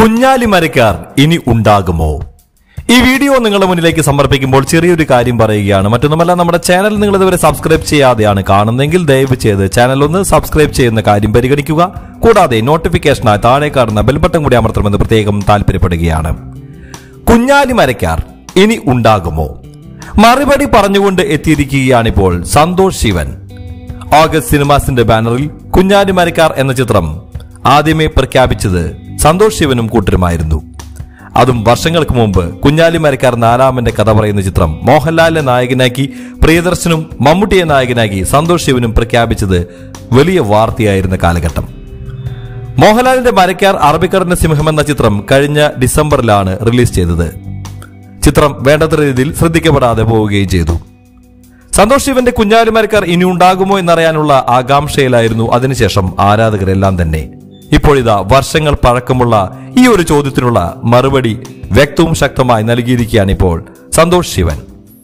കുഞ്ഞാലി മരക്കാർ ഇനി ഉണ്ടാകുമോ ഈ വീഡിയോ നിങ്ങളുടെ മുന്നിലേക്ക് സമർപ്പിക്കുമ്പോൾ ചെറിയൊരു കാര്യം പറയുകയാണ് മറ്റൊന്നുമല്ല നമ്മുടെ ചാനൽ നിങ്ങൾ ഇതുവരെ സബ്സ്ക്രൈബ് ചെയ്യാതെയാണ് കാണുന്നതെങ്കിൽ ദയവ് ചെയ്ത് ചാനൽ ഒന്ന് സബ്സ്ക്രൈബ് ചെയ്യുന്ന കാര്യം പരിഗണിക്കുക കൂടാതെ നോട്ടിഫിക്കേഷനായി താഴെ കാണുന്ന ബെൽ ബട്ടൺ കൂടി അമർത്തണമെന്ന് പ്രത്യേകം താല്പര്യപ്പെടുകയാണ് കുഞ്ഞാലി മരക്കാർ ഇനി ഉണ്ടാകുമോ മറുപടി പറഞ്ഞുകൊണ്ട് എത്തിയിരിക്കുകയാണിപ്പോൾ സന്തോഷ് ശിവൻ ഓഗസ്റ്റ് സിനിമാസിന്റെ ബാനറിൽ കുഞ്ഞാലി മരക്കാർ എന്ന ചിത്രം ആദ്യമേ പ്രഖ്യാപിച്ചത് സന്തോഷ് ശിവനും കൂട്ടരുമായിരുന്നു അതും വർഷങ്ങൾക്ക് മുമ്പ് കുഞ്ഞാലി മരക്കാർ നാലാമന്റെ കഥ പറയുന്ന ചിത്രം മോഹൻലാലിനെ നായകനാക്കി പ്രിയദർശനും മമ്മൂട്ടിയെ നായകനാക്കി സന്തോഷ് ശിവനും പ്രഖ്യാപിച്ചത് വലിയ വാർത്തയായിരുന്ന കാലഘട്ടം മോഹൻലാലിന്റെ മരക്കാർ അറബിക്കടന്റെ സിംഹം എന്ന ചിത്രം കഴിഞ്ഞ ഡിസംബറിലാണ് റിലീസ് ചെയ്തത് ചിത്രം വേണ്ടത്ര രീതിയിൽ ശ്രദ്ധിക്കപ്പെടാതെ പോവുകയും ചെയ്തു സന്തോഷ് ശിവന്റെ കുഞ്ഞാലിമരക്കാർ ഇനി ഉണ്ടാകുമോ എന്നറിയാനുള്ള ആകാംക്ഷയിലായിരുന്നു അതിനുശേഷം ആരാധകരെല്ലാം തന്നെ ഇപ്പോഴിതാ വർഷങ്ങൾ പഴക്കമുള്ള ഈ ഒരു ചോദ്യത്തിനുള്ള മറുപടി വ്യക്തവും ശക്തമായി നൽകിയിരിക്കുകയാണ് ഇപ്പോൾ സന്തോഷ് ശിവൻ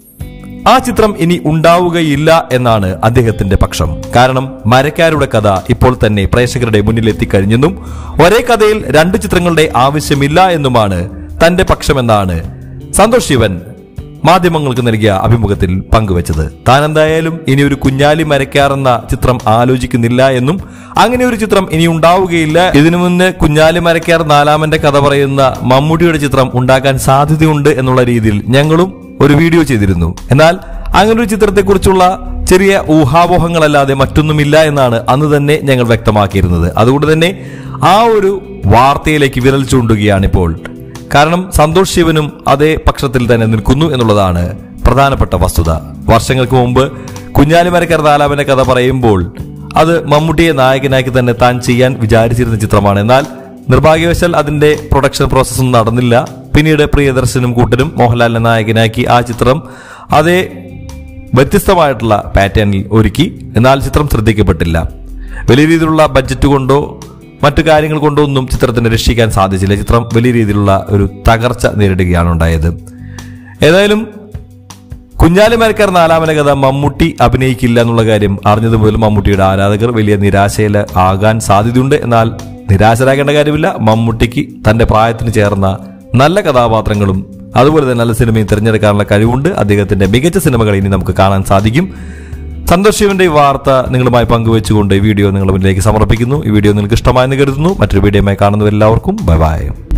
ആ ചിത്രം ഇനി ഉണ്ടാവുകയില്ല എന്നാണ് അദ്ദേഹത്തിന്റെ പക്ഷം കാരണം മരക്കാരുടെ കഥ ഇപ്പോൾ തന്നെ പ്രേക്ഷകരുടെ മുന്നിലെത്തിക്കഴിഞ്ഞെന്നും ഒരേ കഥയിൽ രണ്ട് ചിത്രങ്ങളുടെ ആവശ്യമില്ല എന്നുമാണ് തന്റെ പക്ഷമെന്നാണ് സന്തോഷ് ശിവൻ മാധ്യമങ്ങൾക്ക് നൽകിയ അഭിമുഖത്തിൽ പങ്കുവച്ചത് താൻ എന്തായാലും ഇനി ഒരു കുഞ്ഞാലി മരക്കാറെന്ന ചിത്രം ആലോചിക്കുന്നില്ല എന്നും അങ്ങനെ ഒരു ചിത്രം ഇനി ഉണ്ടാവുകയില്ല ഇതിനു മുന്നേ കുഞ്ഞാലി മരക്കാർ നാലാമന്റെ കഥ പറയുന്ന മമ്മൂട്ടിയുടെ ചിത്രം ഉണ്ടാക്കാൻ സാധ്യതയുണ്ട് എന്നുള്ള രീതിയിൽ ഞങ്ങളും ഒരു വീഡിയോ ചെയ്തിരുന്നു എന്നാൽ അങ്ങനെ ഒരു ചിത്രത്തെക്കുറിച്ചുള്ള ചെറിയ ഊഹാപോഹങ്ങളല്ലാതെ മറ്റൊന്നുമില്ല എന്നാണ് അന്ന് തന്നെ ഞങ്ങൾ വ്യക്തമാക്കിയിരുന്നത് അതുകൊണ്ട് തന്നെ ആ ഒരു വാർത്തയിലേക്ക് വിരൽ ചൂണ്ടുകയാണിപ്പോൾ കാരണം സന്തോഷ് ശിവനും അതേ പക്ഷത്തിൽ തന്നെ നിൽക്കുന്നു എന്നുള്ളതാണ് പ്രധാനപ്പെട്ട വസ്തുത വർഷങ്ങൾക്ക് മുമ്പ് കുഞ്ഞാലിമരക്കർ നാലാമന്റെ കഥ പറയുമ്പോൾ അത് മമ്മൂട്ടിയെ നായകനാക്കി തന്നെ താൻ ചെയ്യാൻ വിചാരിച്ചിരുന്ന ചിത്രമാണ് എന്നാൽ നിർഭാഗ്യവശാൽ അതിന്റെ പ്രൊഡക്ഷൻ പ്രോസസ്സും നടന്നില്ല പിന്നീട് പ്രിയദർശനും കൂട്ടരും മോഹൻലാലിനെ നായകനാക്കി ആ ചിത്രം അതേ വ്യത്യസ്തമായിട്ടുള്ള പാറ്റേണിൽ ഒരുക്കി എന്നാൽ ചിത്രം ശ്രദ്ധിക്കപ്പെട്ടില്ല വലിയ രീതിയിലുള്ള ബഡ്ജറ്റ് കൊണ്ടോ മറ്റു കാര്യങ്ങൾ കൊണ്ടോ ഒന്നും ചിത്രത്തിന് രക്ഷിക്കാൻ സാധിച്ചില്ല ചിത്രം വലിയ രീതിയിലുള്ള ഒരു തകർച്ച നേരിടുകയാണ് ഉണ്ടായത് ഏതായാലും കുഞ്ഞാലി മരക്കാർ നാലാമന കഥ മമ്മൂട്ടി അഭിനയിക്കില്ല എന്നുള്ള കാര്യം അറിഞ്ഞത് മുതൽ മമ്മൂട്ടിയുടെ ആരാധകർ വലിയ നിരാശയിൽ ആകാൻ സാധ്യതയുണ്ട് എന്നാൽ നിരാശരാകേണ്ട കാര്യമില്ല മമ്മൂട്ടിക്ക് തന്റെ പ്രായത്തിന് ചേർന്ന നല്ല കഥാപാത്രങ്ങളും അതുപോലെ തന്നെ നല്ല സിനിമയും തിരഞ്ഞെടുക്കാനുള്ള കഴിവുണ്ട് അദ്ദേഹത്തിന്റെ മികച്ച സിനിമകൾ ഇനി നമുക്ക് കാണാൻ സാധിക്കും സന്തോഷ് ശിവന്റെ ഈ വാർത്ത നിങ്ങളുമായി പങ്കുവെച്ചുകൊണ്ട് ഈ വീഡിയോ നിങ്ങളുടെ മുന്നിലേക്ക് സമർപ്പിക്കുന്നു ഈ വീഡിയോ നിങ്ങൾക്ക് ഇഷ്ടമായെന്ന് കരുതുന്നു മറ്റൊരു വീഡിയോയുമായി കാണുന്നവരെല്ലാവർക്കും ബൈ ബൈ